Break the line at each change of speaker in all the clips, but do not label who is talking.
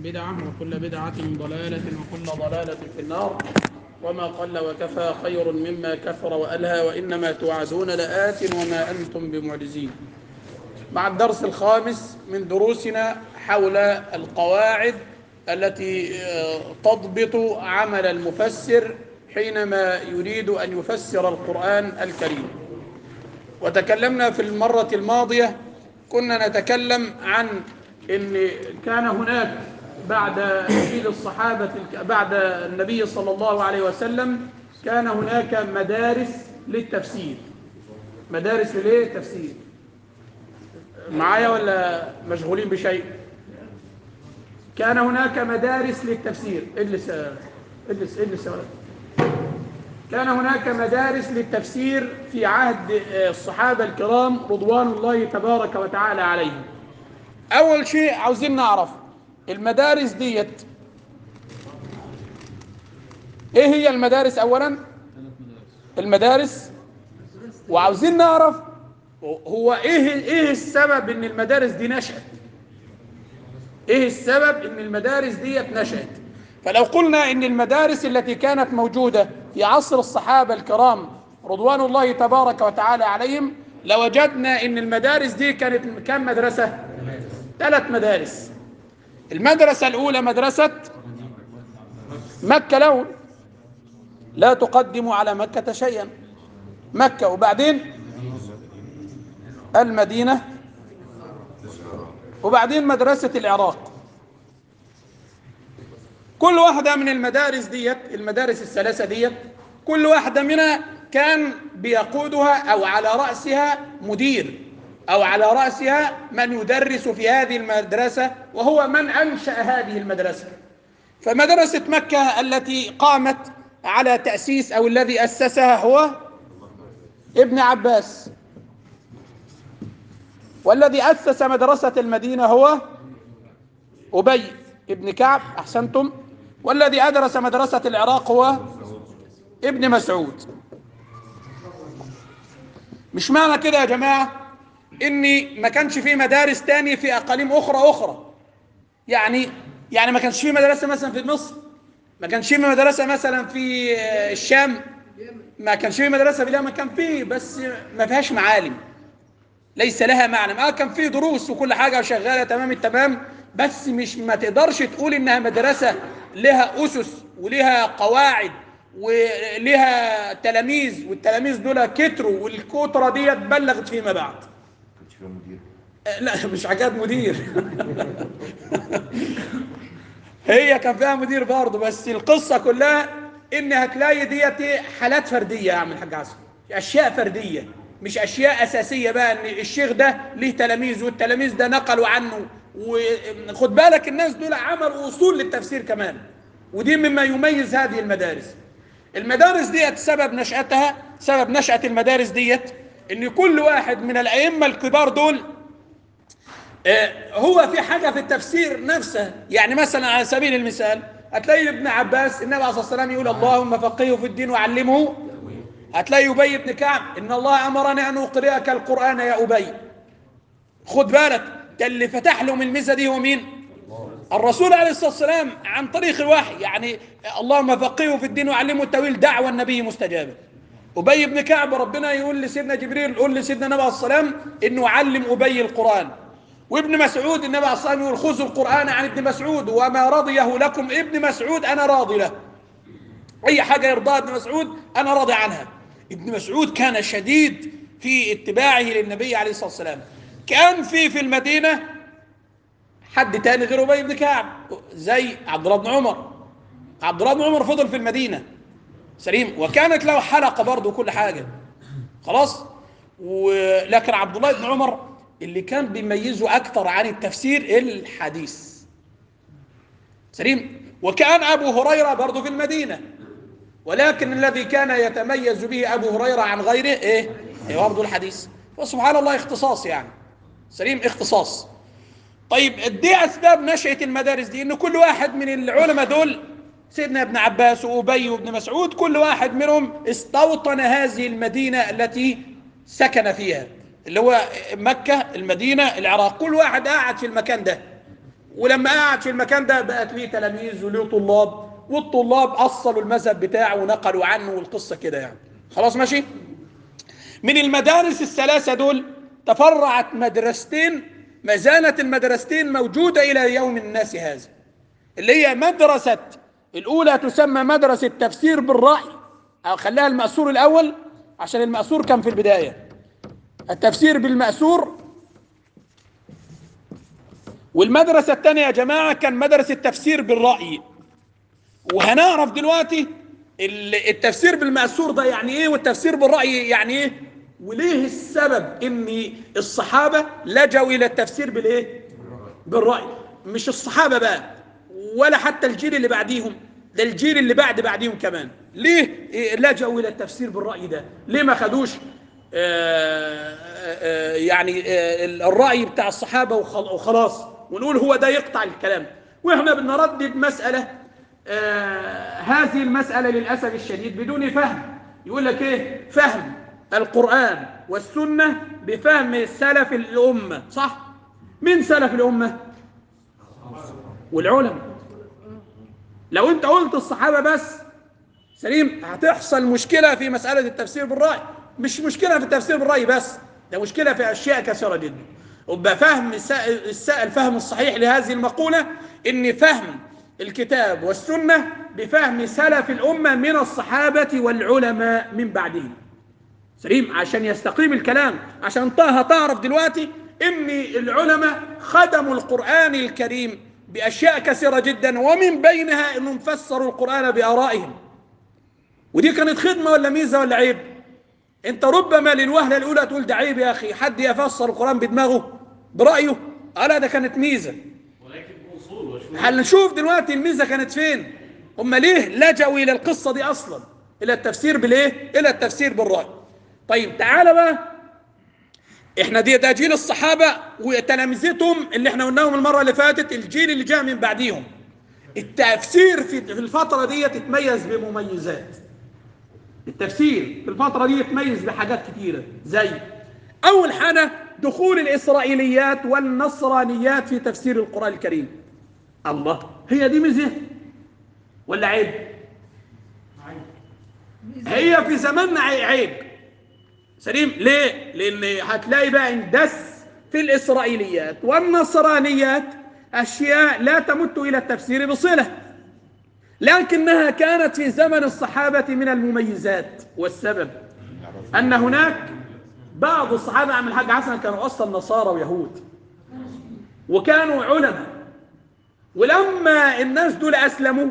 بدعة وكل بدعة ضلالة وكل ضلالة في النار وما قل وكفى خير مما كثر وألهى وإنما توعدون لآت وما أنتم بمعجزين مع الدرس الخامس من دروسنا حول القواعد التي تضبط عمل المفسر حينما يريد أن يفسر القرآن الكريم وتكلمنا في المرة الماضية كنا نتكلم عن ان كان هناك بعد جيل الصحابة بعد النبي صلى الله عليه وسلم كان هناك مدارس للتفسير مدارس للايه تفسير معايا ولا مشغولين بشيء كان هناك مدارس للتفسير اجلس اجلس اجلس يا ولد كان هناك مدارس للتفسير في عهد الصحابة الكرام رضوان الله تبارك وتعالى عليهم أول شيء عاوزين نعرف المدارس ديت إيه هي المدارس أولا المدارس وعاوزين نعرف هو إيه إيه السبب إن المدارس دي نشأت إيه السبب إن المدارس ديت نشأت فلو قلنا إن المدارس التي كانت موجودة في عصر الصحابة الكرام رضوان الله تبارك وتعالى عليهم لوجدنا إن المدارس دي كانت كم مدرسة؟ ثلاث مدارس المدرسة الأولى مدرسة مكة الأول لا تقدم على مكة شيئا مكة وبعدين المدينة وبعدين مدرسة العراق كل واحدة من المدارس ديت المدارس الثلاثة ديت كل واحدة منها كان بيقودها أو على رأسها مدير أو على رأسها من يدرس في هذه المدرسة وهو من أنشأ هذه المدرسة فمدرسة مكة التي قامت على تأسيس أو الذي أسسها هو ابن عباس والذي أسس مدرسة المدينة هو أبي ابن كعب أحسنتم والذي أدرس مدرسة العراق هو ابن مسعود مش معنى كده يا جماعة إني ما كانش في مدارس تاني في أقاليم أخرى أخرى يعني يعني ما كانش في مدرسة مثلا في مصر ما كانش في مدرسة مثلا في الشام ما كانش في مدرسة في اليمن كان في بس ما فيهاش معالم ليس لها معنى اه كان في دروس وكل حاجة شغالة تمام التمام بس مش ما تقدرش تقول انها مدرسة لها اسس ولها قواعد ولها تلاميذ والتلاميذ دول كتروا والكترة ديت بلغت فيما بعد لا مش حاجات مدير هي كان فيها مدير برضه بس القصة كلها ان هتلاقي ديت حالات فردية يا عم الحاج عاصم اشياء فردية مش اشياء اساسية بقى ان الشيخ ده ليه تلاميذ والتلاميذ ده نقلوا عنه وخد بالك الناس دول عملوا اصول للتفسير كمان ودي مما يميز هذه المدارس المدارس ديت سبب نشأتها سبب نشأة المدارس ديت ان كل واحد من الائمة الكبار دول هو في حاجة في التفسير نفسه يعني مثلا على سبيل المثال هتلاقي ابن عباس النبي عليه الصلاة والسلام يقول اللهم فقهه في الدين وعلمه هتلاقي أبي بن كعب إن الله أمرني أن أقرئك القرآن يا أبي خد بالك ده اللي فتح لهم الميزة دي هو مين الرسول عليه الصلاة والسلام عن طريق الوحي يعني اللهم فقهه في الدين وعلمه التويل دعوة النبي مستجابة أبي بن كعب ربنا يقول لسيدنا جبريل قول لسيدنا النبي عليه الصلاة والسلام إنه علم أبي القرآن وابن مسعود النبي عليه الصلاة والسلام يقول خذوا القرآن عن ابن مسعود وما رضيه لكم ابن مسعود أنا راضي له أي حاجة يرضاها ابن مسعود أنا راضي عنها ابن مسعود كان شديد في اتباعه للنبي عليه الصلاة والسلام كان في في المدينة حد تاني غير أبي بن كعب زي عبد الله بن عمر عبد الله بن عمر فضل في المدينة سليم وكانت له حلقة برضه وكل حاجة خلاص ولكن عبد الله بن عمر اللي كان بيميزه أكثر عن التفسير الحديث سليم وكان أبو هريرة برضه في المدينة ولكن الذي كان يتميز به أبو هريرة عن غيره إيه؟ إيه برضه الحديث فسبحان الله اختصاص يعني سليم اختصاص طيب دي أسباب نشأة المدارس دي إن كل واحد من العلماء دول سيدنا ابن عباس وأبي وابن مسعود كل واحد منهم استوطن هذه المدينة التي سكن فيها اللي هو مكة المدينة العراق كل واحد قاعد في المكان ده ولما قعد في المكان ده بقت ليه تلاميذ وليه طلاب والطلاب اصلوا المذهب بتاعه ونقلوا عنه والقصه كده يعني خلاص ماشي من المدارس الثلاثه دول تفرعت مدرستين ما زالت المدرستين موجوده الى يوم الناس هذا اللي هي مدرسه الاولى تسمى مدرسه تفسير بالراي او خليها المأسور الاول عشان المأسور كان في البدايه التفسير بالمأسور والمدرسة الثانية يا جماعة كان مدرسة تفسير بالرأي وهنعرف دلوقتي ال- التفسير بالمأسور ده يعني ايه والتفسير بالرأي يعني ايه وليه السبب ان الصحابة لجوا الى التفسير بالايه بالرأي مش الصحابة بقى ولا حتى الجيل اللي بعديهم ده الجيل اللي بعد بعديهم كمان ليه إيه لجوا الى التفسير بالرأي ده ليه ما خدوش آه، آه، يعني آه، الرأي بتاع الصحابة وخل- وخلاص ونقول هو ده يقطع الكلام واحنا بنردد مسألة آه، هذه المسألة للأسف الشديد بدون فهم يقول لك ايه فهم القرآن والسنة بفهم سلف الأمة صح من سلف الأمة والعلماء لو انت قلت الصحابة بس سليم هتحصل مشكلة في مسألة التفسير بالرأي مش مشكلة في التفسير بالرأي بس ده مشكلة في أشياء كثيرة جدا وبقى فهم الس- الس- الفهم الصحيح لهذه المقولة إن فهم الكتاب والسنة بفهم سلف الأمة من الصحابة والعلماء من بعدهم سليم عشان يستقيم الكلام عشان طه تعرف دلوقتي ان العلماء خدموا القرآن الكريم بأشياء كثيرة جدا ومن بينها انهم فسروا القرآن بآرائهم ودي كانت خدمة ولا ميزة ولا عيب انت ربما للوهلة الاولى تقول ده عيب يا اخي حد يفسر القرآن بدماغه برأيه اه لا ده كانت ميزة
ولكن اصول وشروط
هنشوف دلوقتي الميزه كانت فين هم ليه لجأوا الى القصه دي اصلا الى التفسير بالايه الى التفسير بالراي طيب تعالى بقى احنا دي ده جيل الصحابه وتلامذتهم اللي احنا قلناهم المره اللي فاتت الجيل اللي جاء من بعديهم التفسير في في الفتره دي تتميز بمميزات التفسير في الفتره دي يتميز بحاجات كتيره زي اول حاجه دخول الاسرائيليات والنصرانيات في تفسير القران الكريم الله هي دي ميزه ولا عيب هي في زماننا عي- عيب سليم ليه لان هتلاقي بقى اندس في الاسرائيليات والنصرانيات اشياء لا تمت الى التفسير بصله لكنها كانت في زمن الصحابه من المميزات والسبب ان هناك بعض الصحابه عم الحاج حسن كانوا اصلا نصارى ويهود وكانوا علماء ولما الناس دول اسلموا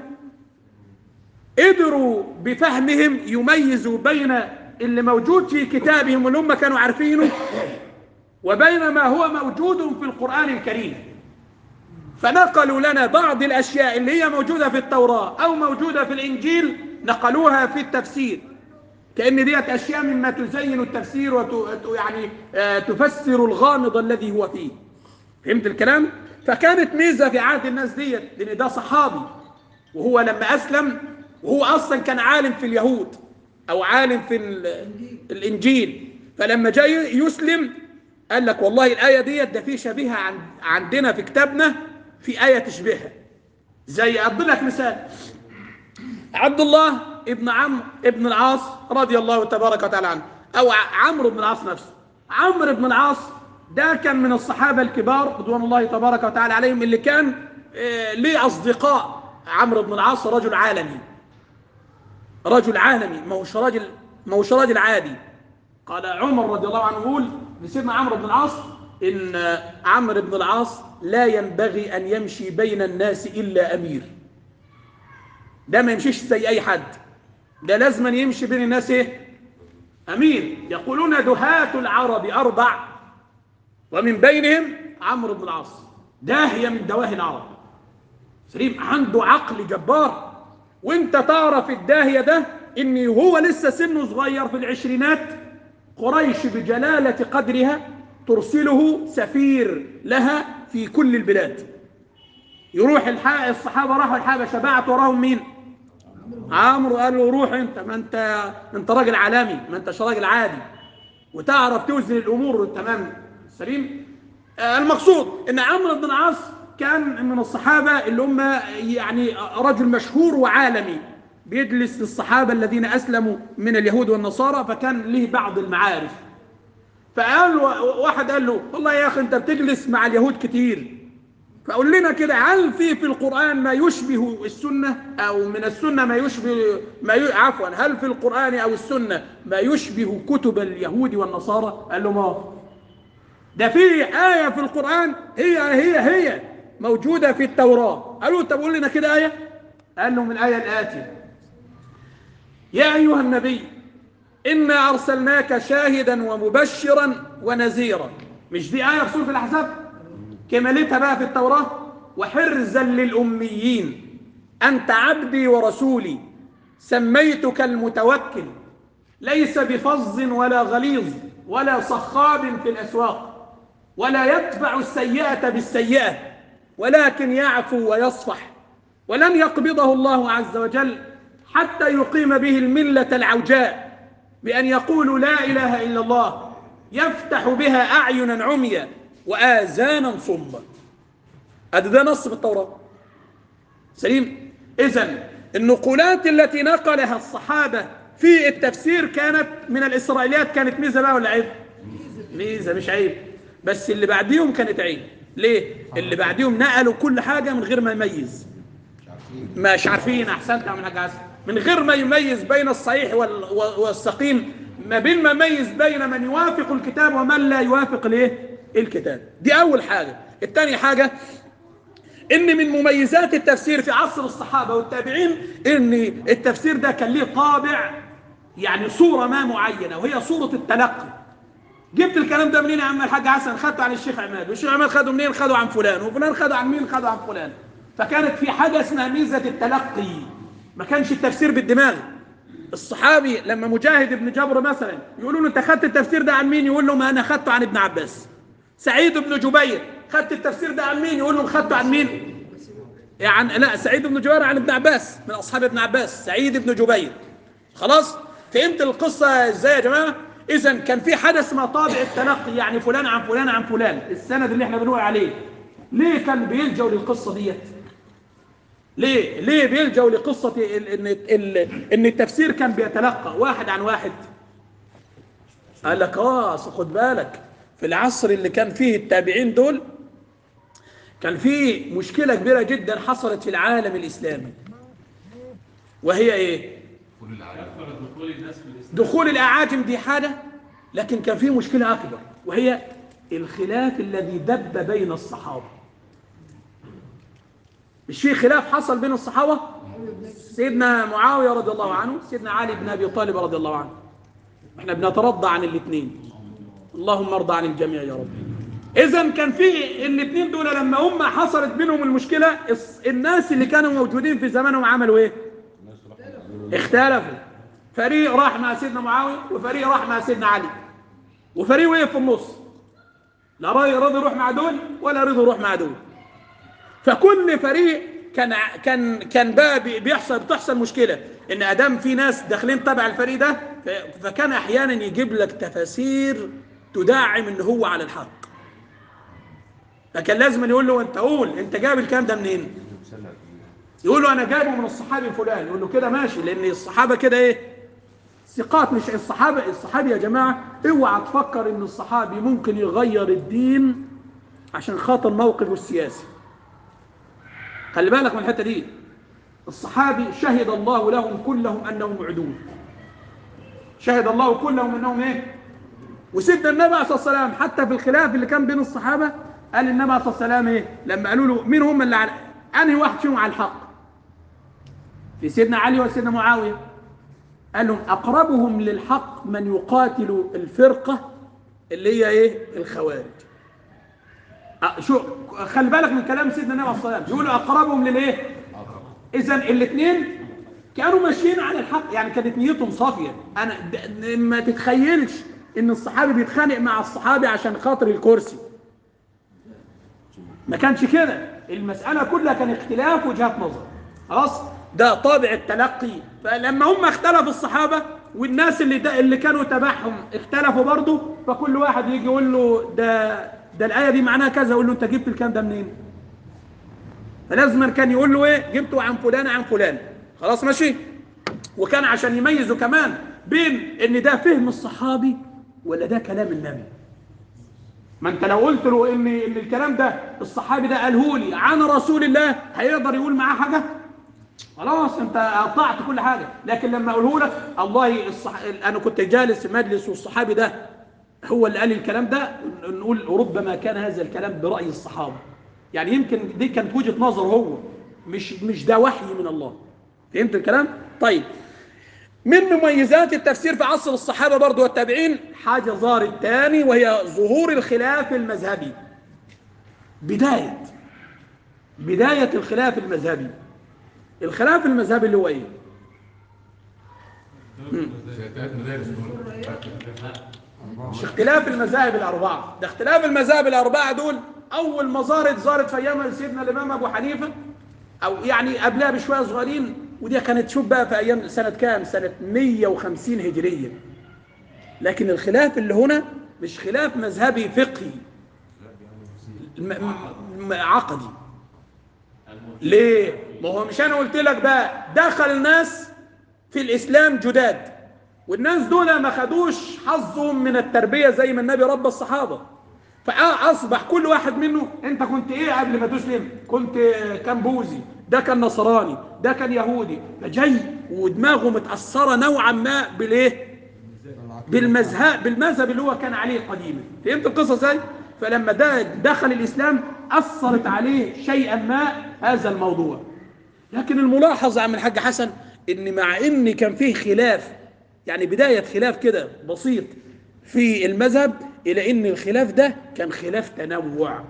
قدروا بفهمهم يميزوا بين اللي موجود في كتابهم واللي هم كانوا عارفينه وبين ما هو موجود في القرآن الكريم فنقلوا لنا بعض الأشياء اللي هي موجودة في التوراة أو موجودة في الإنجيل نقلوها في التفسير كأن ديت أشياء مما تزين التفسير وت... يعني آه، تفسر الغامض الذي هو فيه فهمت الكلام؟ فكانت ميزة في عهد الناس ديت لأن ده صحابي وهو لما أسلم وهو أصلا كان عالم في اليهود أو عالم في ال- الإنجيل فلما جاء يسلم قال لك والله الآية ديت ده في شبيهة عن عندنا في كتابنا في آية تشبهها زي أضرب لك مثال عبد الله ابن عمرو ابن العاص رضي الله تبارك وتعالى عنه او ع- عمرو بن العاص نفسه عمرو بن العاص ده كان من الصحابه الكبار رضوان الله تبارك وتعالى عليهم اللي كان آه، ليه اصدقاء عمرو بن العاص رجل عالمي رجل عالمي ما هوش راجل ما هوش راجل عادي قال عمر رضي الله عنه يقول لسيدنا عمرو بن العاص ان عمرو بن العاص لا ينبغي ان يمشي بين الناس الا امير ده ما يمشيش زي اي حد ده لازم يمشي بين الناس ايه امير يقولون دهاة العرب اربع ومن بينهم عمرو بن العاص داهية من دواهي العرب سليم عنده عقل جبار وانت تعرف الداهية ده ان هو لسه سنه صغير في العشرينات قريش بجلالة قدرها ترسله سفير لها في كل البلاد يروح الح- الصحابة راحوا الحبشة بعت وراهم مين عمرو قال له روح انت ما انت انت راجل عالمي ما انتش راجل عادي وتعرف توزن الامور تمام سليم آه، المقصود ان عمرو بن العاص كان من الصحابة اللي هم يعني رجل مشهور وعالمي بيجلس للصحابة الذين أسلموا من اليهود والنصارى فكان له بعض المعارف فقال له- واحد قال له والله يا أخي أنت بتجلس مع اليهود كتير فقول لنا كده هل في في القرآن ما يشبه السنة أو من السنة ما يشبه ما ي... عفوا هل في القرآن أو السنة ما يشبه كتب اليهود والنصارى؟ قال له ما هو. ده في آية في القرآن هي هي هي موجودة في التوراة قالوا طب قول لنا كده آية قال له من الآية الآتية يا أيها النبي إنا أرسلناك شاهدا ومبشرا ونذيرا مش دي آية في سورة الأحزاب كمالتها بقى في التوراة وحرزا للأميين أنت عبدي ورسولي سميتك المتوكل ليس بفظ ولا غليظ ولا صخاب في الأسواق ولا يدفع السيئة بالسيئة ولكن يعفو ويصفح ولن يقبضه الله عز وجل حتى يقيم به الملة العوجاء بأن يقولوا لا إله إلا الله يفتح بها أعينا عميا وآذانا صما هذا ده نص في التوراة سليم إذا النقولات التي نقلها الصحابة في التفسير كانت من الإسرائيليات كانت ميزة بقى ولا عيب ميزة مش عيب بس اللي بعديهم كانت عيب ليه اللي بعديهم نقلوا كل حاجة من غير ما يميز مش عارفين احسنت يا عم الحاج حسن من غير ما يميز بين الصحيح وال- والسقيم ما بين ما يميز بين من يوافق الكتاب ومن لا يوافق الايه الكتاب دي اول حاجه الثاني حاجه ان من مميزات التفسير في عصر الصحابه والتابعين ان التفسير ده كان ليه طابع يعني صوره ما معينه وهي صوره التلقي جبت الكلام ده منين يا عم الحاج حسن خدته عن الشيخ عماد والشيخ عماد خده منين خده عن فلان وفلان خده عن مين خده عن فلان فكانت في حاجه اسمها ميزه التلقي ما كانش التفسير بالدماغ الصحابي لما مجاهد ابن جبر مثلا يقولوا له انت خدت التفسير ده عن مين يقول له ما انا خدته عن ابن عباس سعيد بن جبير خدت التفسير ده عن مين يقول له خدته عن مين يعني لا سعيد بن جبير عن ابن عباس من اصحاب ابن عباس سعيد بن جبير خلاص فهمت القصه ازاي يا جماعه اذا كان في حدث اسمه طابع التلقي يعني فلان عن فلان عن فلان السند اللي احنا بنقول عليه ليه كان بيلجوا للقصه ديت ليه ليه بيلجوا لقصه ال- ان ال- ان التفسير كان بيتلقى واحد عن واحد قال لك اه أصل خد بالك في العصر اللي كان فيه التابعين دول كان في مشكله كبيره جدا حصلت في العالم الاسلامي وهي ايه
كثرة دخول الناس في الإسلام
دخول الأعاجم دي حاجة لكن كان في مشكلة أكبر وهي الخلاف الذي دب بين الصحابة مش في خلاف حصل بين الصحابة سيدنا معاوية رضي الله عنه سيدنا علي بن أبي طالب رضي الله عنه احنا بنترضى عن الاثنين اللهم ارضى عن الجميع يا رب اذا كان في الاثنين دول لما هم حصلت بينهم المشكلة الس- الناس اللي كانوا موجودين في زمانهم عملوا ايه اختلفوا فريق راح مع سيدنا معاوية وفريق راح مع سيدنا علي وفريق وقف في النص لا راي رضي يروح مع دول ولا رضي يروح مع دول فكل فريق كان ع- كان كان بقى بي- بيحصل بتحصل مشكله ان ادام في ناس داخلين تبع الفريق ده ف- فكان احيانا يجيب لك تفاسير تدعم ان هو على الحق فكان لازم يقول له انت قول انت جايب الكلام ده منين يقول له انا جايبه من الصحابي فلان يقول له كده ماشي لان الصحابه كده ايه ثقات مش الصحابه الصحابي يا جماعه اوعى تفكر ان الصحابي ممكن يغير الدين عشان خاطر موقفه السياسي خلي بالك من الحته دي الصحابي شهد الله لهم كلهم انهم عدول شهد الله كلهم انهم ايه وسيدنا النبي عليه الصلاه والسلام حتى في الخلاف اللي كان بين الصحابه قال النبي عليه الصلاه والسلام ايه لما قالوا له مين هم اللي على انهي واحد فيهم على الحق في سيدنا علي وسيدنا معاويه قال لهم اقربهم للحق من يقاتل الفرقه اللي هي ايه الخوارج أه، شو خلي بالك من كلام سيدنا النبي عليه الصلاه والسلام يقولوا اقربهم للايه اذا الاثنين كانوا ماشيين على الحق يعني كانت نيتهم صافيه انا د- ما تتخيلش ان الصحابي بيتخانق مع الصحابي عشان خاطر الكرسي ما كانش كده المساله كلها كان اختلاف وجهات نظر خلاص ده طابع التلقي فلما هم اختلفوا الصحابه والناس اللي ده اللي كانوا تبعهم اختلفوا برضه فكل واحد يجي يقول له ده ده الايه دي معناها كذا يقول له انت جبت الكلام ده منين فلازم كان يقول له ايه جبته عن فلان عن فلان خلاص ماشي وكان عشان يميزوا كمان بين ان ده فهم الصحابي ولا ده كلام النبي ما انت لو قلت له ان ان الكلام ده الصحابي ده قاله لي عن رسول الله هيقدر يقول معاه حاجه خلاص انت قطعت كل حاجه لكن لما اقوله لك الله الصح... انا كنت جالس في مجلس والصحابي ده هو اللي قال الكلام ده نقول ربما كان هذا الكلام براي الصحابه يعني يمكن دي كانت وجهه نظر هو مش مش ده وحي من الله فهمت الكلام طيب من مميزات التفسير في عصر الصحابه برضو والتابعين حاجه ظهرت تاني وهي ظهور الخلاف المذهبي بدايه بدايه الخلاف المذهبي الخلاف المذهبي اللي هو ايه
ثلاث مدارس
مش اختلاف المذاهب الاربعه ده اختلاف المذاهب الاربعه دول اول ما ظهرت ظهرت في ايام سيدنا الامام ابو حنيفه او يعني قبلها بشويه صغيرين ودي كانت شوف بقى في ايام سنه كام سنه 150 هجريه لكن الخلاف اللي هنا مش خلاف مذهبي فقهي م- م- عقدي ليه ما هو مش انا قلت لك بقى دخل الناس في الاسلام جداد والناس دول ما خدوش حظهم من التربيه زي ما النبي ربى الصحابه فاصبح كل واحد منه انت كنت ايه قبل ما تسلم كنت كان بوذي ده كان نصراني ده كان يهودي فجاي ودماغه متاثره نوعا ما بالايه بالمذهب بالمذهب اللي هو كان عليه قديما فهمت القصه ازاي فلما ده دخل الاسلام اثرت عليه شيئا ما هذا الموضوع لكن الملاحظ يا عم الحاج حسن ان مع ان كان فيه خلاف يعني بدايه خلاف كده بسيط في المذهب الى ان الخلاف ده كان خلاف تنوع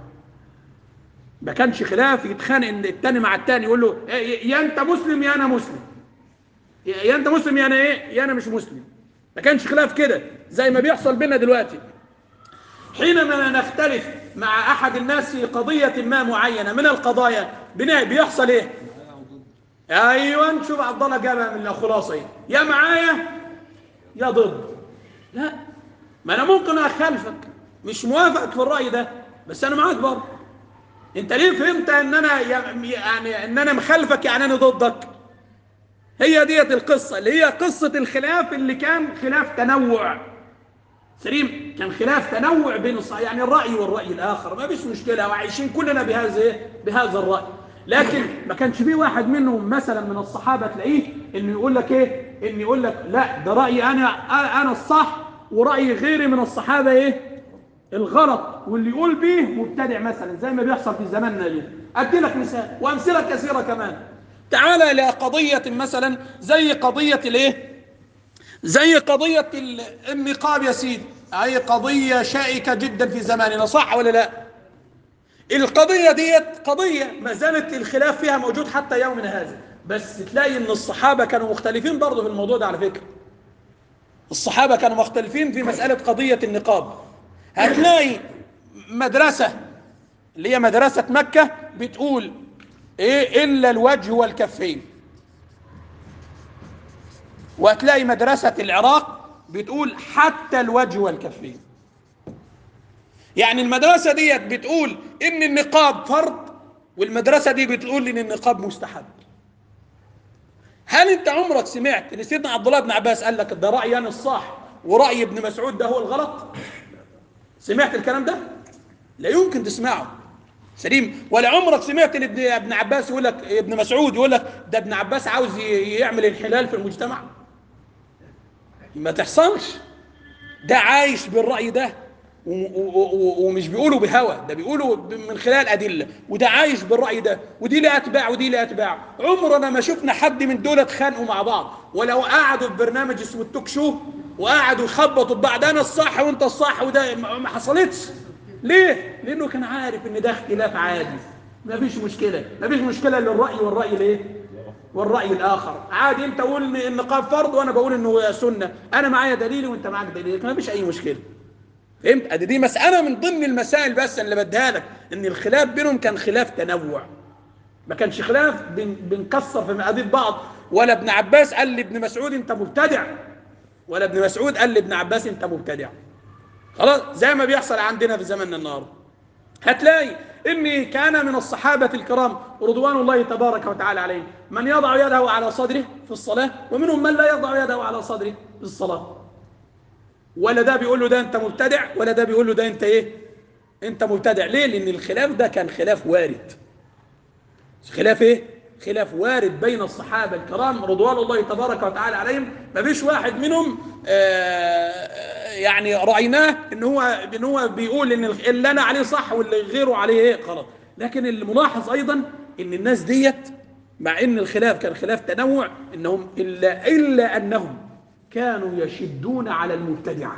ما كانش خلاف يتخانق ان التاني مع التاني يقول له إيه يا انت مسلم يا انا مسلم يا يا انت مسلم يا انا ايه يا انا مش مسلم ما كانش خلاف كده زي ما بيحصل بينا دلوقتي حينما نختلف مع احد الناس في قضيه ما معينه من القضايا بنا- بيحصل ايه ايوه نشوف عبد الله جابها من الخلاصه ايه يا معايا يا ضد لا ما انا ممكن اخالفك مش موافقك في الراي ده بس انا معاك برضه انت ليه فهمت ان انا يعني ان انا مخالفك يعني انا ضدك هي ديت القصه اللي هي قصه الخلاف اللي كان خلاف تنوع سليم كان خلاف تنوع بين الص... يعني الراي والراي الاخر ما فيش مشكله وعايشين كلنا بهذا إيه؟ بهذا الراي لكن ما كانش في واحد منهم مثلا من الصحابه تلاقيه انه يقول لك ايه ان يقول لك لا ده رايي انا انا الصح وراي غيري من الصحابه ايه الغلط واللي يقول بيه مبتدع مثلا زي ما بيحصل في زماننا اليوم ادي لك مثال وامثله كثيره كمان تعال الى قضيه مثلا زي قضيه الايه زي قضيه ال- النقاب يا سيدي اي قضيه شائكه جدا في زماننا صح ولا لا القضيه ديت قضيه ما زالت الخلاف فيها موجود حتى يومنا هذا بس تلاقي ان الصحابه كانوا مختلفين برضه في الموضوع ده على فكره الصحابه كانوا مختلفين في مساله قضيه النقاب هتلاقي مدرسه اللي هي مدرسه مكه بتقول ايه الا الوجه والكفين وهتلاقي مدرسه العراق بتقول حتى الوجه والكفين يعني المدرسه ديت بتقول ان النقاب فرض والمدرسه دي بتقول ان النقاب مستحب هل انت عمرك سمعت ان سيدنا عبد الله بن عباس قال لك ده رايي انا الصح وراي ابن مسعود ده هو الغلط سمعت الكلام ده لا يمكن تسمعه سليم ولا عمرك سمعت ان ابن ابن عباس يقول لك ابن مسعود يقول لك ده ابن عباس عاوز ي- يعمل انحلال في المجتمع ما تحصلش ده عايش بالرأي ده و- و- و- ومش بيقولوا بهوى ده بيقولوا ب- من خلال أدلة وده عايش بالرأي ده ودي لها أتباع ودي لها أتباع عمرنا ما شفنا حد من دول اتخانقوا مع بعض ولو قعدوا في برنامج اسمه التوك شو وقعدوا يخبطوا ببعض أنا الصح وأنت الصح وده ما ما حصلتش ليه؟ لأنه كان عارف إن ده اختلاف عادي ما فيش مشكلة ما فيش مشكلة للرأي والرأي ليه؟ والرأي الآخر عادي أنت قول إن النقاب فرض وأنا بقول إنه سنة أنا معايا دليلي وأنت معاك دليلك ما فيش أي مشكلة فهمت ادي دي مساله من ضمن المسائل بس اللي بديها لك ان الخلاف بينهم كان خلاف تنوع ما كانش خلاف بن- بنكسر في مقادير بعض ولا ابن عباس قال لابن مسعود انت مبتدع ولا ابن مسعود قال لابن عباس انت مبتدع خلاص زي ما بيحصل عندنا في زماننا النهارده هتلاقي إني كان من الصحابة الكرام رضوان الله تبارك وتعالى عليهم من يضع يده على صدره في الصلاة ومنهم من لا يضع يده على صدره في الصلاة ولا ده بيقول له ده أنت مبتدع ولا ده بيقول له ده أنت إيه أنت مبتدع ليه لأن الخلاف ده كان خلاف وارد خلاف ايه خلاف وارد بين الصحابه الكرام رضوان الله تبارك وتعالى عليهم ما فيش واحد منهم آه، يعني رايناه ان هو ان هو بيقول ان اللي انا عليه صح واللي غيره عليه ايه غلط لكن الملاحظ ايضا ان الناس ديت مع ان الخلاف كان خلاف تنوع انهم الا الا انهم كانوا يشدون على المبتدعه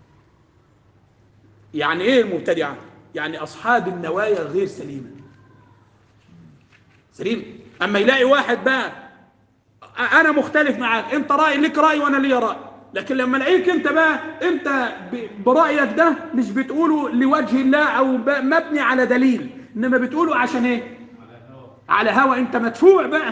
يعني ايه المبتدعه يعني اصحاب النوايا الغير سليمه سليم اما يلاقي واحد بقى انا مختلف معاك انت راي لك راي وانا ليا راي لكن لما الاقيك انت بقى انت ب- برايك ده مش بتقوله لوجه الله او ب- مبني على دليل انما بتقوله عشان ايه على هوى انت مدفوع بقى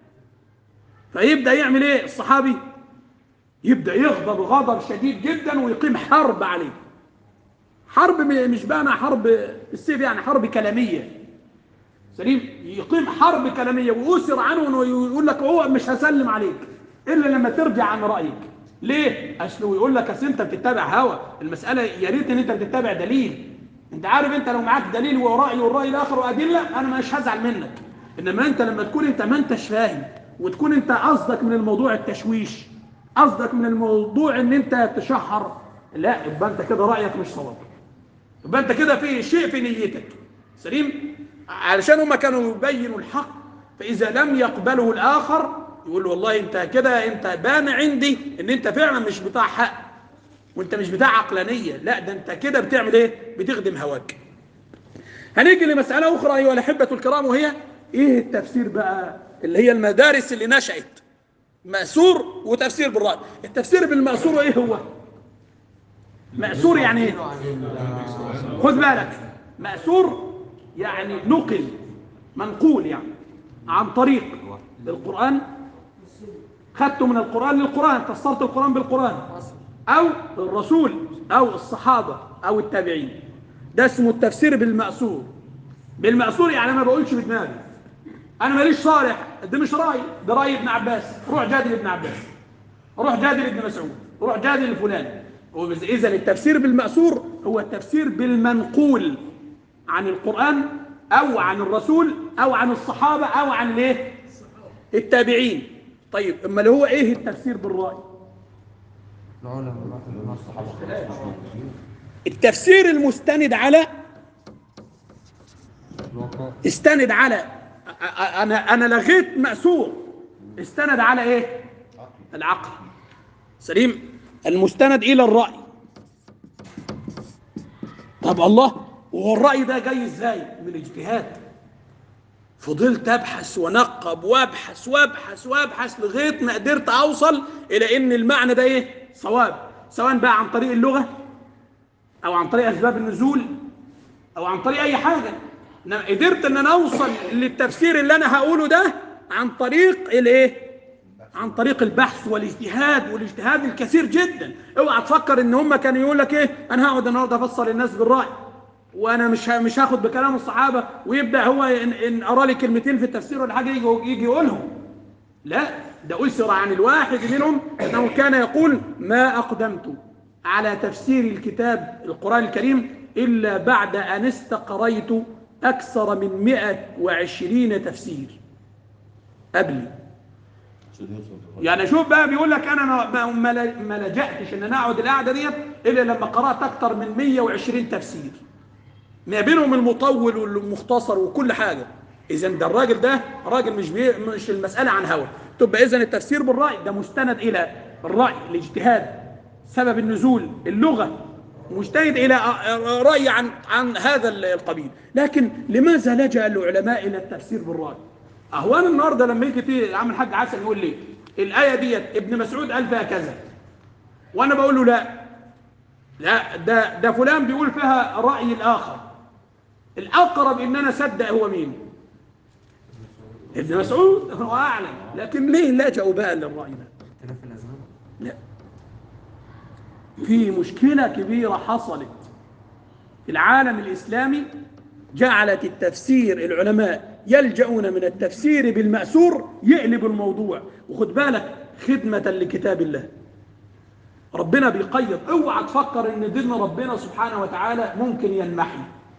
فيبدا يعمل ايه الصحابي يبدا يغضب غضب شديد جدا ويقيم حرب عليه حرب م- مش بقى حرب السيف يعني حرب كلاميه سليم يقيم حرب كلاميه ويؤثر عنه انه يقول لك هو مش هسلم عليك الا لما ترجع عن رايك ليه اصله يقول لك اصل انت بتتبع هوى المساله يا ريت ان انت بتتبع دليل انت عارف انت لو معاك دليل وراي والراي الاخر وادله انا مش هزعل منك انما انت لما تكون انت ما انتش فاهم وتكون انت قصدك من الموضوع التشويش قصدك من الموضوع ان انت تشهر لا يبقى انت كده رايك مش صواب يبقى انت كده في شيء في نيتك سليم علشان هم كانوا يبينوا الحق فاذا لم يقبله الاخر يقول له والله انت كده انت بان عندي ان انت فعلا مش بتاع حق وانت مش بتاع عقلانيه لا ده انت كده بتعمل ايه بتخدم هواك هنيجي لمساله اخرى ايها الاحبه الكرام وهي ايه التفسير بقى اللي هي المدارس اللي نشأت مأسور وتفسير بالرأي التفسير بالمأسور ايه هو مأسور يعني ايه خذ بالك مأسور يعني نقل منقول يعني عن طريق القرآن خدته من القرآن للقرآن فسرت القرآن بالقرآن أو الرسول أو الصحابة أو التابعين ده اسمه التفسير بالمأسور بالمأسور يعني أنا ما بقولش بدماغي أنا ماليش صالح ده مش رأي ده رأي ابن عباس روح جادل ابن عباس روح جادل ابن مسعود روح جادل الفلاني إذا التفسير بالمأسور هو التفسير بالمنقول عن القرآن أو عن الرسول أو عن الصحابة أو عن الايه؟ التابعين طيب اما اللي هو ايه التفسير بالرأي التفسير المستند على استند على أ- أ- انا انا لغيت مأسور استند على ايه العقل سليم المستند الى الرأي طب الله وهو الرأي ده جاي ازاي من اجتهاد فضلت ابحث ونقب وابحث وابحث وابحث لغايه ما قدرت اوصل الى ان المعنى ده ايه صواب سواء بقى عن طريق اللغه او عن طريق اسباب النزول او عن طريق اي حاجه إنما قدرت ان انا اوصل للتفسير اللي انا هقوله ده عن طريق الايه عن طريق البحث والاجتهاد والاجتهاد الكثير جدا اوعى تفكر ان هم كانوا يقول لك ايه انا هقعد النهارده افسر الناس بالراي وانا مش ه- مش هاخد بكلام الصحابه ويبدا هو ان, إن ارى لي كلمتين في التفسير ولا حاجه يجي يجي يقولهم لا ده أسر عن الواحد منهم أنه كان يقول ما أقدمت على تفسير الكتاب القرآن الكريم إلا بعد أن استقريت أكثر من 120 تفسير قبلي يعني شوف بقى بيقول لك انا ما- ما ما ل- ما لجأتش ان انا اقعد القعده ديت الا لما قرات اكتر من 120 تفسير ما بينهم المطول والمختصر وكل حاجه اذا ده الراجل ده راجل مش بي مش المساله عن هوى تبقى اذا التفسير بالراي ده مستند الى الراي الاجتهاد سبب النزول اللغه مجتهد الى راي عن عن هذا القبيل لكن لماذا لجا العلماء الى التفسير بالراي اهوان النهارده لما يجي تي- عم الحاج حسن يقول لي الايه ديت ابن مسعود قال فيها كذا وانا بقول له لا لا ده ده فلان بيقول فيها راي الاخر الاقرب ان انا اصدق هو مين ابن مسعود هو اعلم لكن ليه لجأوا بقى للراي ده
اختلاف الأزمان
لا في مشكلة كبيرة حصلت في العالم الإسلامي جعلت التفسير العلماء يلجؤون من التفسير بالمأسور يقلب الموضوع وخد بالك خدمة لكتاب الله ربنا بيقيد اوعى تفكر ان دين ربنا سبحانه وتعالى ممكن ينمحي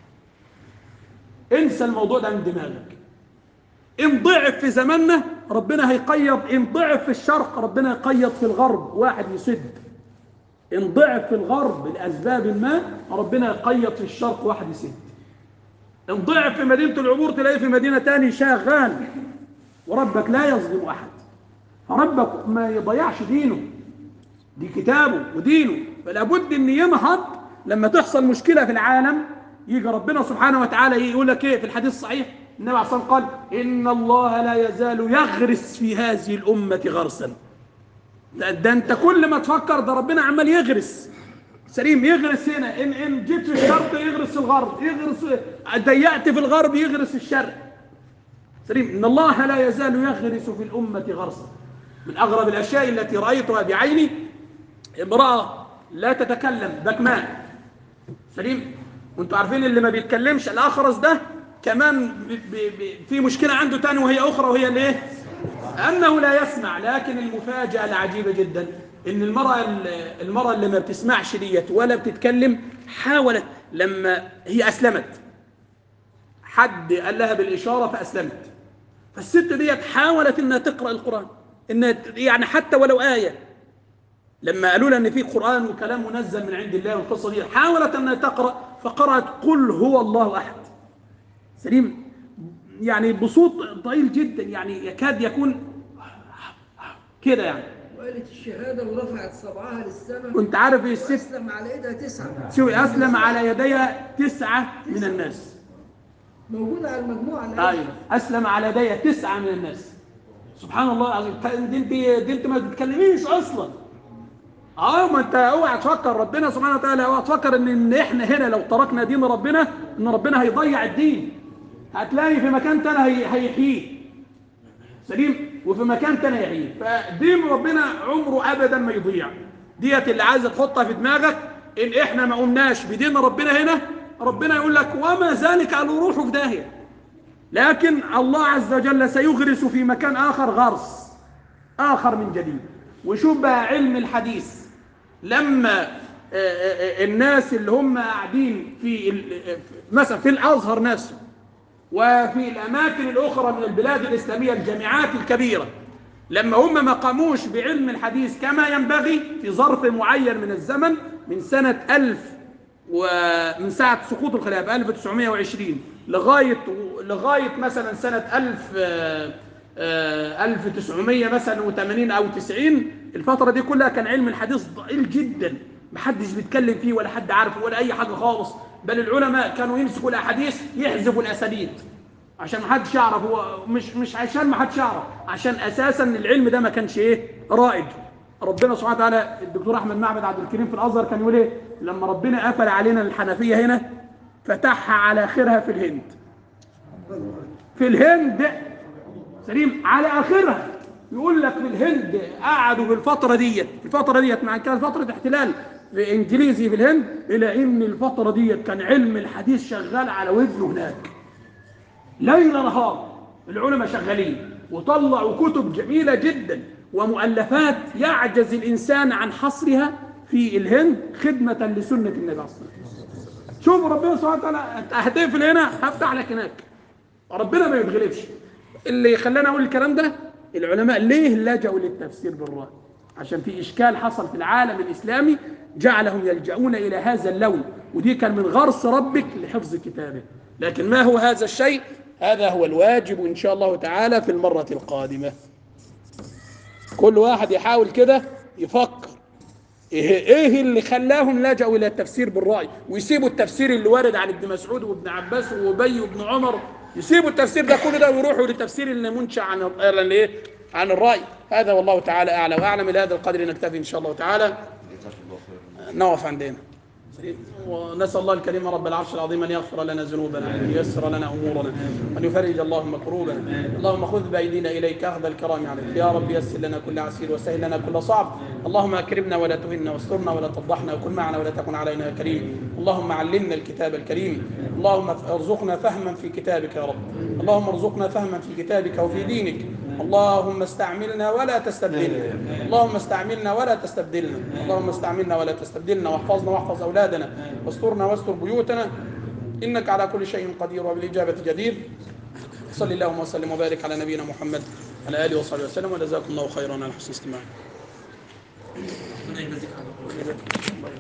انسى الموضوع ده من دماغك ان ضعف في زماننا ربنا هيقيض ان ضعف في الشرق ربنا يقيض في الغرب واحد يسد ان ضعف في الغرب لاسباب ما ربنا يقيض في الشرق واحد يسد ان ضعف في مدينه العبور تلاقيه في مدينه تاني شغال وربك لا يظلم احد فربك ما يضيعش دينه دي كتابه ودينه فلا بد ان ينهض لما تحصل مشكله في العالم يجي ربنا سبحانه وتعالى يقول لك ايه في الحديث الصحيح النبي عليه الصلاه والسلام قال ان الله لا يزال يغرس في هذه الامه غرسا ده, ده انت كل ما تفكر ده ربنا عمال يغرس سليم يغرس هنا ان ان جيت في الشرق يغرس في الغرب يغرس ضيقت في الغرب يغرس في الشرق سليم ان الله لا يزال يغرس في الامه غرسا من اغرب الاشياء التي رايتها بعيني امراه لا تتكلم بكماء سليم وانتوا عارفين اللي ما بيتكلمش الاخرس ده كمان بي بي في مشكله عنده تاني وهي اخرى وهي الايه انه لا يسمع لكن المفاجاه العجيبه جدا ان المراه المراه اللي ما بتسمعش ديت ولا بتتكلم حاولت لما هي اسلمت حد قال لها بالاشاره فاسلمت فالست ديت حاولت انها تقرا القران انها يعني حتى ولو ايه لما قالوا لها ان في قران وكلام منزل من عند الله والقصه دي حاولت انها تقرا فقرات قل هو الله احد سليم يعني بصوت ضئيل جدا يعني يكاد يكون كده يعني
وقالت الشهادة ورفعت صبعها للسماء
كنت عارف الست
وأسلم على إيدها تسعة
شوي اسلم على يديها تسعه من الناس
موجودة على المجموعة اللي
ايوه اسلم على يديها تسعه من الناس سبحان الله العظيم دي انت دي انت ما بتتكلميش اصلا اه ما انت اوعى تفكر ربنا سبحانه وتعالى اوعى تفكر ان ان احنا هنا لو تركنا دين ربنا ان ربنا هيضيع الدين هتلاقي في مكان تاني هي- هيحييه سليم وفي مكان تاني هيحييه فدين ربنا عمره ابدا ما يضيع ديت اللي عايز تحطها في دماغك ان احنا ما قمناش بدين ربنا هنا ربنا يقول لك وما ذلك على روحه في داهيه لكن الله عز وجل سيغرس في مكان آخر غرس آخر من جديد وشوف بقى علم الحديث لما آه، آه، آه، الناس اللي هم قاعدين في ال- آه، مثلا في الأزهر نفسه وفي الأماكن الأخرى من البلاد الإسلامية الجامعات الكبيرة لما هم ما قاموش بعلم الحديث كما ينبغي في ظرف معين من الزمن من سنة 1000 ومن ساعة سقوط الخلافة 1920 لغاية لغاية مثلا سنة 1000 آه، آه، 1900 مثلا و80 أو 90 الفترة دي كلها كان علم الحديث ضئيل جدا محدش بيتكلم فيه ولا حد عارفه ولا أي حاجة خالص بل العلماء كانوا يمسكوا الأحاديث يحذفوا الأسانيد عشان ما حدش يعرف هو مش مش عشان ما حدش يعرف عشان اساسا العلم ده ما كانش ايه رائج ربنا سبحانه وتعالى الدكتور احمد معبد عبد الكريم في الازهر كان يقول ايه لما ربنا قفل علينا الحنفيه هنا فتحها على اخرها في الهند في الهند سليم على اخرها يقول لك في الهند قعدوا في الفتره ديت الفتره ديت مع كانت فتره احتلال انجليزي في الهند الى ان الفتره ديت كان علم الحديث شغال على ودنه هناك ليل نهار العلماء شغالين وطلعوا كتب جميلة جدا ومؤلفات يعجز الإنسان عن حصرها في الهند خدمة لسنة النبي عليه الصلاة والسلام شوف ربنا سبحانه وتعالى هتقفل هنا هفتح لك هناك ربنا ما يتغلبش اللي خلانا اقول الكلام ده العلماء ليه لجأوا للتفسير بالرأي عشان في إشكال حصل في العالم الإسلامي جعلهم يلجؤون إلى هذا اللون ودي كان من غرس ربك لحفظ كتابه لكن ما هو هذا الشيء هذا هو الواجب إن شاء الله تعالى في المرة القادمة كل واحد يحاول كده يفكر ايه إيه اللي خلاهم لجأوا الى التفسير بالرأي ويسيبوا التفسير اللي وارد عن ابن مسعود وابن عباس وابي وابن عمر يسيبوا التفسير ده كله ده ويروحوا للتفسير اللي منشأ عن ال- عن ايه عن الرأي هذا والله تعالى اعلى واعلم الى هذا القدر نكتفي ان شاء الله تعالى نقف عندنا ونسأل الله الكريم رب العرش العظيم أن يغفر لنا ذنوبنا وأن ييسر لنا أمورنا وأن يفرج اللهم كروبنا اللهم خذ بأيدينا إليك أخذ الكرام عليك يا رب يسر لنا كل عسير وسهل لنا كل صعب اللهم أكرمنا ولا تهنا واسترنا ولا تفضحنا وكن معنا ولا تكن علينا يا كريم اللهم علمنا الكتاب الكريم اللهم ارزقنا فهما في كتابك يا رب اللهم ارزقنا فهما في كتابك وفي دينك اللهم استعملنا ولا تستبدلنا اللهم استعملنا ولا تستبدلنا اللهم استعملنا ولا تستبدلنا واحفظنا واحفظ أولادنا واسترنا واستر بيوتنا إنك على كل شيء قدير وبالإجابة جدير صل اللهم وسلم وبارك على نبينا محمد على آله وصحبه وسلم وجزاكم الله خيرا على حسن استماعكم
ربنا يجزيك خير